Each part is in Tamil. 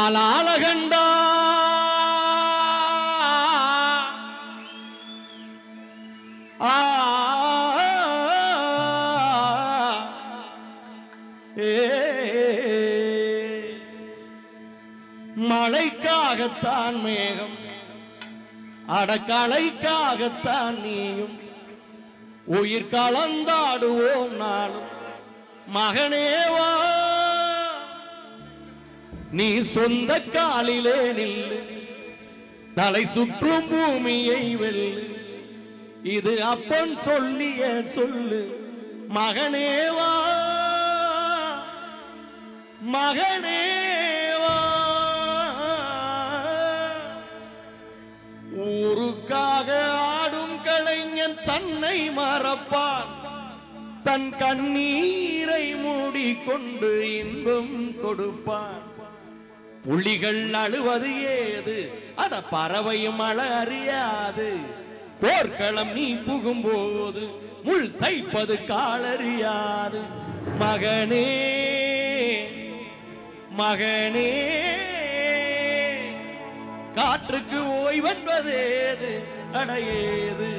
ஆளாளகண்டா ஆ ஏ மழைக்காகத்தான் மேகம் அடக்கலைக்காகத்தான் நீயும் உயிர் கலந்தாடுவோம் நாளும் மகனேவா நீ சொந்த காலிலே நில்லு தலை சுற்றும் பூமியை வெல்லு இது அப்பன் சொல்லிய சொல்லு மகனேவா மகனேவா ஊருக்காக ஆடும் கலைஞன் தன்னை மறப்பான் தன் கண்ணீரை மூடிக்கொண்டு இன்பம் கொடுப்பான் புலிகள் அழுவது ஏது அட பறவையும் அழ அறியாது போர்க்களம் நீ புகும்போது முள் தைப்பது காலறியாது மகனே மகனே காற்றுக்கு ஓய்வென்பதேது அடையேது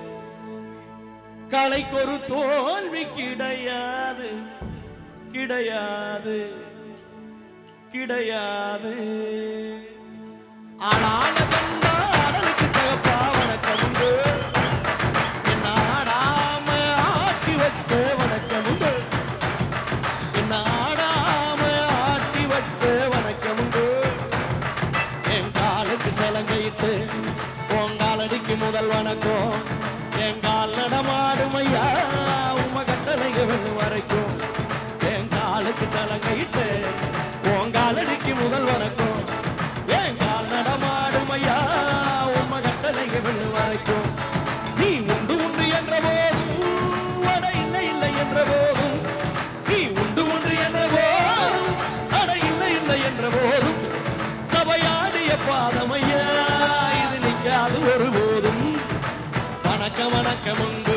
கலைக்கொரு தோல்வி கிடையாது கிடையாது கிடையாது ஆளான பெண்ணாடலுக்கு தகப்பா வணக்கம் உண்டு என்ன ஆடாம ஆட்டி வச்ச வணக்கம் உண்டு என்ன ஆடாம ஆட்டி வச்ச வணக்கம் உண்டு என் காலுக்கு சலங்கையிட்டு உங்காலடிக்கு முதல் வணக்கம் என் கால் நடமாடும் ஐயா உம கட்டளைகள் வரைக்கும் என் காலுக்கு சலங்கையிட்டு உங்காலடிக்கு முதல் வணக்கம் என் கால் நடமாடும் ஐயா உம கட்டளைகள் வரைக்கும் நீ உண்டு உண்டு என்ற போதும் வட இல்லை இல்லை என்ற போதும் நீ உண்டு உண்டு என்ற போதும் அட இல்லை இல்லை என்ற போதும் சபையாடிய பாதமையா இது நிற்காது ஒருபோதும் வணக்கம் வணக்கம் உண்டு